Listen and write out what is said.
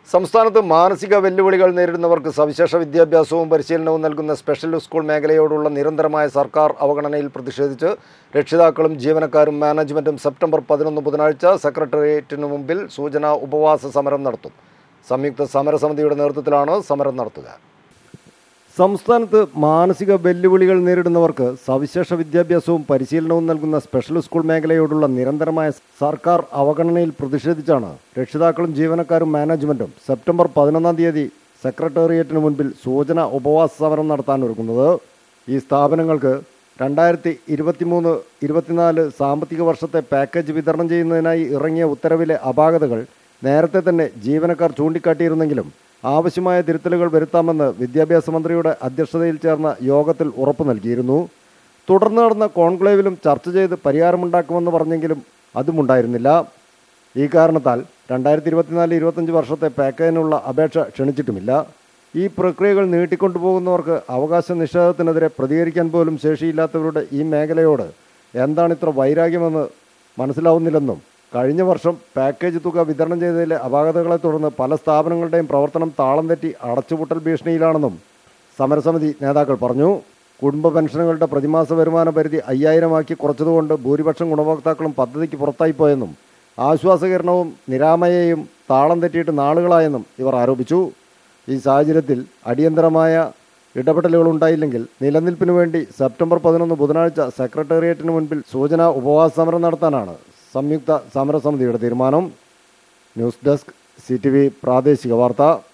സംസ്ഥാനത്ത് മാനസിക വെല്ലുവിളികൾ നേരിടുന്നവർക്ക് സവിശേഷ വിദ്യാഭ്യാസവും പരിശീലനവും നൽകുന്ന സ്പെഷ്യൽ സ്കൂൾ മേഖലയോടുള്ള നിരന്തരമായ സർക്കാർ അവഗണനയിൽ പ്രതിഷേധിച്ച് രക്ഷിതാക്കളും ജീവനക്കാരും മാനേജ്മെന്റും സെപ്റ്റംബർ പതിനൊന്ന് ബുധനാഴ്ച സെക്രട്ടേറിയറ്റിനു മുമ്പിൽ സൂചനാ ഉപവാസ സമരം നടത്തും സംയുക്ത സമരസമിതിയുടെ നേതൃത്വത്തിലാണ് സമരം നടത്തുക സംസ്ഥാനത്ത് മാനസിക വെല്ലുവിളികൾ നേരിടുന്നവർക്ക് സവിശേഷ വിദ്യാഭ്യാസവും പരിശീലനവും നൽകുന്ന സ്പെഷ്യൽ സ്കൂൾ മേഖലയോടുള്ള നിരന്തരമായ സർക്കാർ അവഗണനയിൽ പ്രതിഷേധിച്ചാണ് രക്ഷിതാക്കളും ജീവനക്കാരും മാനേജ്മെന്റും സെപ്റ്റംബർ പതിനൊന്നാം തീയതി സെക്രട്ടേറിയറ്റിന് മുൻപിൽ സൂചന ഉപവാസ സമരം നടത്താൻ ഒരുങ്ങുന്നത് ഈ സ്ഥാപനങ്ങൾക്ക് രണ്ടായിരത്തി ഇരുപത്തിമൂന്ന് ഇരുപത്തിനാല് സാമ്പത്തിക വർഷത്തെ പാക്കേജ് വിതരണം ചെയ്യുന്നതിനായി ഇറങ്ങിയ ഉത്തരവിലെ അപാകതകൾ നേരത്തെ തന്നെ ജീവനക്കാർ ചൂണ്ടിക്കാട്ടിയിരുന്നെങ്കിലും ആവശ്യമായ തിരുത്തലുകൾ വരുത്താമെന്ന് വിദ്യാഭ്യാസ മന്ത്രിയുടെ അധ്യക്ഷതയിൽ ചേർന്ന യോഗത്തിൽ ഉറപ്പു നൽകിയിരുന്നു തുടർന്ന് നടന്ന കോൺക്ലേവിലും ചർച്ച ചെയ്ത് പരിഹാരമുണ്ടാക്കുമെന്ന് പറഞ്ഞെങ്കിലും അതുമുണ്ടായിരുന്നില്ല ഈ കാരണത്താൽ രണ്ടായിരത്തി ഇരുപത്തിനാല് ഇരുപത്തഞ്ച് വർഷത്തെ പാക്കേജിനുള്ള അപേക്ഷ ക്ഷണിച്ചിട്ടുമില്ല ഈ പ്രക്രിയകൾ നീട്ടിക്കൊണ്ടുപോകുന്നവർക്ക് അവകാശ നിഷേധത്തിനെതിരെ പ്രതികരിക്കാൻ പോലും ശേഷിയില്ലാത്തവരുടെ ഈ മേഖലയോട് എന്താണിത്ര വൈരാഗ്യമെന്ന് മനസ്സിലാവുന്നില്ലെന്നും കഴിഞ്ഞ വർഷം പാക്കേജ് തുക വിതരണം ചെയ്തതിലെ അപാകതകളെ തുടർന്ന് പല സ്ഥാപനങ്ങളുടെയും പ്രവർത്തനം താളം തെറ്റി അടച്ചുപൂട്ടൽ ഭീഷണിയിലാണെന്നും സമരസമിതി നേതാക്കൾ പറഞ്ഞു കുടുംബ പെൻഷനുകളുടെ പ്രതിമാസ വരുമാന പരിധി അയ്യായിരമാക്കി കുറച്ചതുകൊണ്ട് ഭൂരിപക്ഷം ഗുണഭോക്താക്കളും പദ്ധതിക്ക് പുറത്തായിപ്പോയെന്നും ആശ്വാസകരണവും നിരാമയെയും താളം തെറ്റിയിട്ട് നാളുകളായെന്നും ഇവർ ആരോപിച്ചു ഈ സാഹചര്യത്തിൽ അടിയന്തരമായ ഇടപെടലുകൾ ഉണ്ടായില്ലെങ്കിൽ നിലനിൽപ്പിനു വേണ്ടി സെപ്റ്റംബർ പതിനൊന്ന് ബുധനാഴ്ച സെക്രട്ടേറിയറ്റിന് മുൻപിൽ സൂചനാ ഉപവാസ സമരം നടത്താനാണ് സംയുക്ത സമരസമിതിയുടെ തീരുമാനം ന്യൂസ് ഡെസ്ക് സി പ്രാദേശിക വാർത്ത